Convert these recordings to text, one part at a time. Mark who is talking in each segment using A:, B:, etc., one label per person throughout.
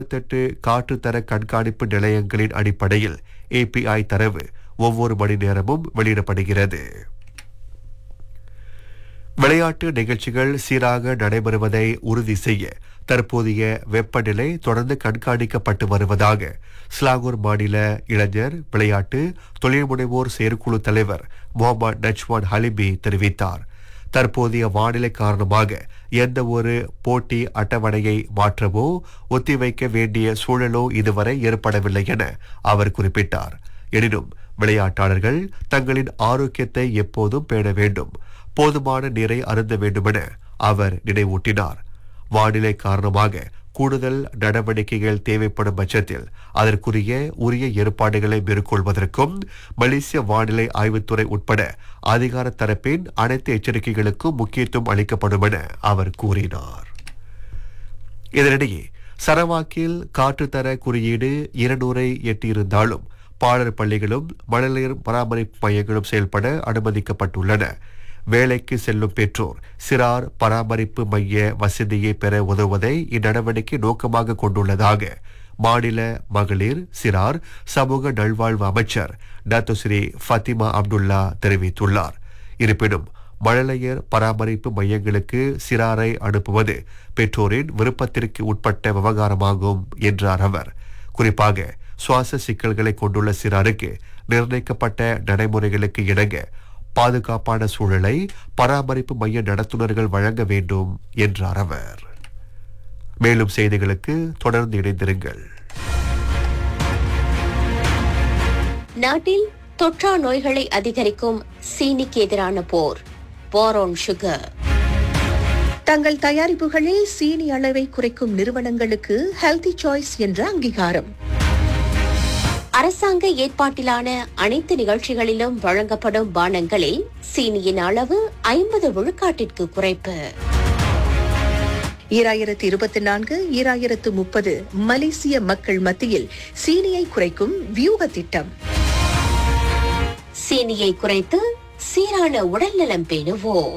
A: இருபத்தெட்டு காற்றுத்தர கண்காணிப்பு நிலையங்களின் அடிப்படையில் ஏபிஐ தரவு ஒவ்வொரு மணி நேரமும் வெளியிடப்படுகிறது விளையாட்டு நிகழ்ச்சிகள் சீராக நடைபெறுவதை உறுதி செய்ய தற்போதைய வெப்பநிலை தொடர்ந்து கண்காணிக்கப்பட்டு வருவதாக ஸ்லாங்கூர் மாநில இளைஞர் விளையாட்டு தொழில்முனைவோர் செயற்குழு தலைவர் முகமது நஜ்வான் ஹலிபி தெரிவித்தார் தற்போதைய வானிலை காரணமாக எந்த ஒரு போட்டி அட்டவணையை மாற்றவோ ஒத்திவைக்க வேண்டிய சூழலோ இதுவரை ஏற்படவில்லை என அவர் குறிப்பிட்டார் எனினும் விளையாட்டாளர்கள் தங்களின் ஆரோக்கியத்தை எப்போதும் பேண வேண்டும் போதுமான நீரை அருந்த வேண்டுமென அவர் நினைவூட்டினார் வானிலை காரணமாக கூடுதல் நடவடிக்கைகள் தேவைப்படும் பட்சத்தில் அதற்குரிய உரிய ஏற்பாடுகளை மேற்கொள்வதற்கும் மலேசிய வானிலை ஆய்வுத்துறை உட்பட அதிகார தரப்பின் அனைத்து எச்சரிக்கைகளுக்கும் முக்கியத்துவம் அளிக்கப்படும் என அவர் கூறினார் இதனிடையே சரவாக்கில் காற்றுத்தர குறியீடு இருநூறை எட்டியிருந்தாலும் பாடர் பள்ளிகளும் மழலையர் பராமரிப்பு மையங்களும் செயல்பட அனுமதிக்கப்பட்டுள்ளன வேலைக்கு செல்லும் பெற்றோர் சிறார் பராமரிப்பு மைய வசதியை பெற உதவுவதை இந்நடவடிக்கை நோக்கமாக கொண்டுள்ளதாக மாநில மகளிர் சிறார் சமூக நல்வாழ்வு அமைச்சர் டாக்டர் ஸ்ரீ ஃபத்திமா அப்துல்லா தெரிவித்துள்ளார் இருப்பினும் மழலையர் பராமரிப்பு மையங்களுக்கு சிறாரை அனுப்புவது பெற்றோரின் விருப்பத்திற்கு உட்பட்ட விவகாரமாகும் என்றார் அவர் குறிப்பாக சுவாச சிக்கல்களை கொண்டுள்ள சிறாருக்கு நிர்ணயிக்கப்பட்ட நடைமுறைகளுக்கு இணங்க பாதுகாப்பான சூழலை பராமரிப்பு மைய நடத்துனர்கள் வழங்க வேண்டும் என்றார் அவர் மேலும் செய்திகளுக்கு தொடர்ந்து இணைந்திருங்கள்
B: நாட்டில் தொற்றா நோய்களை அதிகரிக்கும் சீனிக்கு எதிரான போர் போரோன் சுகர்
C: தங்கள் தயாரிப்புகளில் சீனி அளவை குறைக்கும் நிறுவனங்களுக்கு ஹெல்தி சாய்ஸ் என்ற அங்கீகாரம்
B: அரசாங்க ஏற்பாட்டிலான அனைத்து நிகழ்ச்சிகளிலும் வழங்கப்படும் பானங்களில் சீனியின் அளவு ஐம்பது விழுக்காட்டிற்கு குறைப்பு
C: ஈராயிரத்து இருபத்தி நான்கு ஈராயிரத்து முப்பது மலேசிய மக்கள் மத்தியில் சீனியை குறைக்கும் வியூக திட்டம்
B: சீனியை குறைத்து சீரான உடல்நலம் பேணுவோம்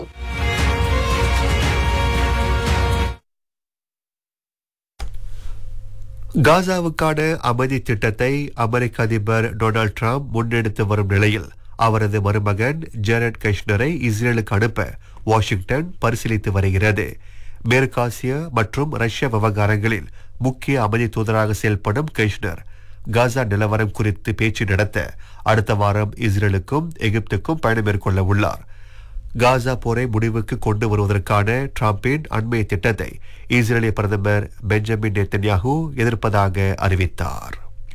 A: காசாவுக்கான அமைதி திட்டத்தை அமெரிக்க அதிபர் டொனால்ட் ட்ரம்ப் முன்னெடுத்து வரும் நிலையில் அவரது மருமகன் ஜெரட் கஷ்னரை இஸ்ரேலுக்கு அனுப்ப வாஷிங்டன் பரிசீலித்து வருகிறது மேற்காசிய மற்றும் ரஷ்ய விவகாரங்களில் முக்கிய அமைதி தூதராக செயல்படும் கஷ்னர் காசா நிலவரம் குறித்து பேச்சு நடத்த அடுத்த வாரம் இஸ்ரேலுக்கும் எகிப்துக்கும் பயணம் மேற்கொள்ள உள்ளார் காசா போரை முடிவுக்கு கொண்டு வருவதற்கான டிரம்பின் அண்மைய திட்டத்தை இஸ்ரேலிய பிரதமர் பெஞ்சமின் நெத்தன்யாகு எதிர்ப்பதாக அறிவித்தார்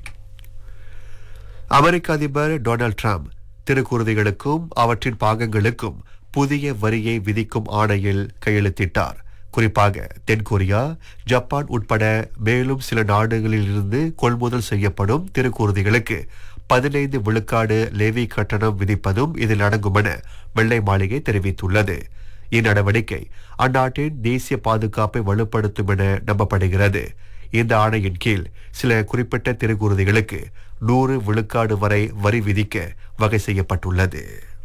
A: அமெரிக்க அதிபர் டொனால்ட் ட்ரம்ப் திருக்குருதிகளுக்கும் அவற்றின் பாகங்களுக்கும் புதிய வரியை விதிக்கும் ஆணையில் கையெழுத்திட்டார் குறிப்பாக தென்கொரியா ஜப்பான் உட்பட மேலும் சில நாடுகளில் இருந்து கொள்முதல் செய்யப்படும் திருக்குருதிகளுக்கு பதினைந்து விழுக்காடு லேவி கட்டணம் விதிப்பதும் இதில் அடங்கும் என வெள்ளை மாளிகை தெரிவித்துள்ளது இந்நடவடிக்கை அந்நாட்டின் தேசிய பாதுகாப்பை வலுப்படுத்தும் என நம்பப்படுகிறது இந்த ஆணையின் கீழ் சில குறிப்பிட்ட திருக்குருதிகளுக்கு நூறு விழுக்காடு வரை வரி விதிக்க வகை செய்யப்பட்டுள்ளது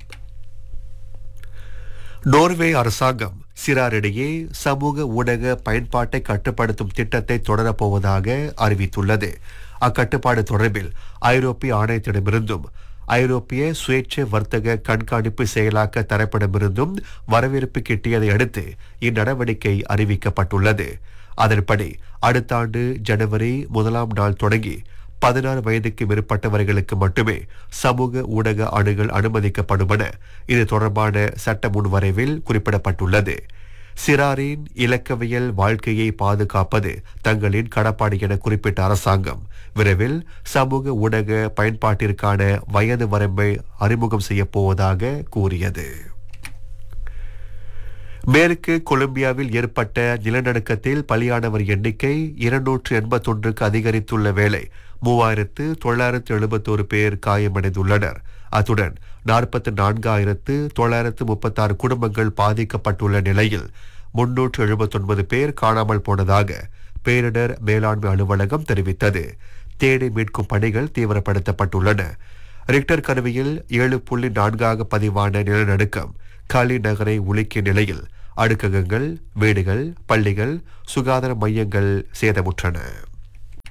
A: நோர்வே அரசாங்கம் சிறாரிடையே சமூக ஊடக பயன்பாட்டை கட்டுப்படுத்தும் திட்டத்தை தொடரப்போவதாக அறிவித்துள்ளது அக்கட்டுப்பாடு தொடர்பில் ஐரோப்பிய ஆணையத்திடமிருந்தும் ஐரோப்பிய சுயேட்சை வர்த்தக கண்காணிப்பு செயலாக்க தரப்பிடமிருந்தும் வரவேற்பு கிட்டியதை அடுத்து இந்நடவடிக்கை அறிவிக்கப்பட்டுள்ளது அதன்படி அடுத்த ஆண்டு ஜனவரி முதலாம் நாள் தொடங்கி பதினாறு வயதுக்கு மேற்பட்டவர்களுக்கு மட்டுமே சமூக ஊடக அணுகல் அனுமதிக்கப்படும் என இது தொடர்பான சட்ட முன்வரைவில் குறிப்பிடப்பட்டுள்ளது சிறாரின் இலக்கவியல் வாழ்க்கையை பாதுகாப்பது தங்களின் கடப்பாடு என குறிப்பிட்ட அரசாங்கம் விரைவில் சமூக ஊடக பயன்பாட்டிற்கான வயது வரம்பை அறிமுகம் செய்யப் போவதாக கூறியது மேற்கு கொலம்பியாவில் ஏற்பட்ட நிலநடுக்கத்தில் பலியானவர் எண்ணிக்கை இருநூற்று எண்பத்தொன்றுக்கு அதிகரித்துள்ள வேளை மூவாயிரத்து தொள்ளாயிரத்து எழுபத்தோரு பேர் காயமடைந்துள்ளனர் அத்துடன் நாற்பத்து நான்காயிரத்து தொள்ளாயிரத்து முப்பத்தாறு குடும்பங்கள் பாதிக்கப்பட்டுள்ள நிலையில் முன்னூற்று எழுபத்தொன்பது பேர் காணாமல் போனதாக பேரிடர் மேலாண்மை அலுவலகம் தெரிவித்தது தேடி மீட்கும் பணிகள் தீவிரப்படுத்தப்பட்டுள்ளன ரிக்டர் கருவியில் ஏழு புள்ளி நான்காக பதிவான நிலநடுக்கம் காலி நகரை உலுக்கிய நிலையில் அடுக்ககங்கள் வீடுகள் பள்ளிகள் சுகாதார மையங்கள் சேதமுற்றன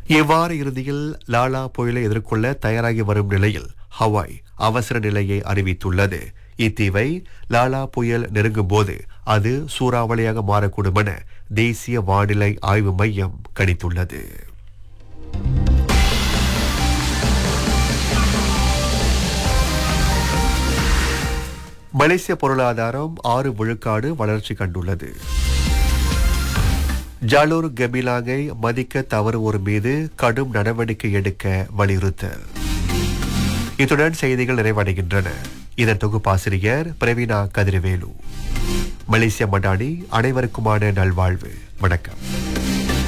A: இவ்வாறு இறுதியில் லாலா புயலை எதிர்கொள்ள தயாராகி வரும் நிலையில் ஹவாய் அவசர நிலையை அறிவித்துள்ளது இத்தீவை லாலா புயல் நெருங்கும் போது அது சூறாவளியாக மாறக்கூடும் என தேசிய வானிலை ஆய்வு மையம் கணித்துள்ளது மலேசிய பொருளாதாரம் ஆறு விழுக்காடு வளர்ச்சி கண்டுள்ளது ஜாலூர் கெமிலாங்கை மதிக்க தவறுவோர் மீது கடும் நடவடிக்கை எடுக்க வலியுறுத்தல் இத்துடன் செய்திகள் நிறைவடைகின்றன இதன் தொகுப்பாசிரியர் பிரவீனா கதிரவேலு மலேசிய மடானி அனைவருக்குமான நல்வாழ்வு வணக்கம்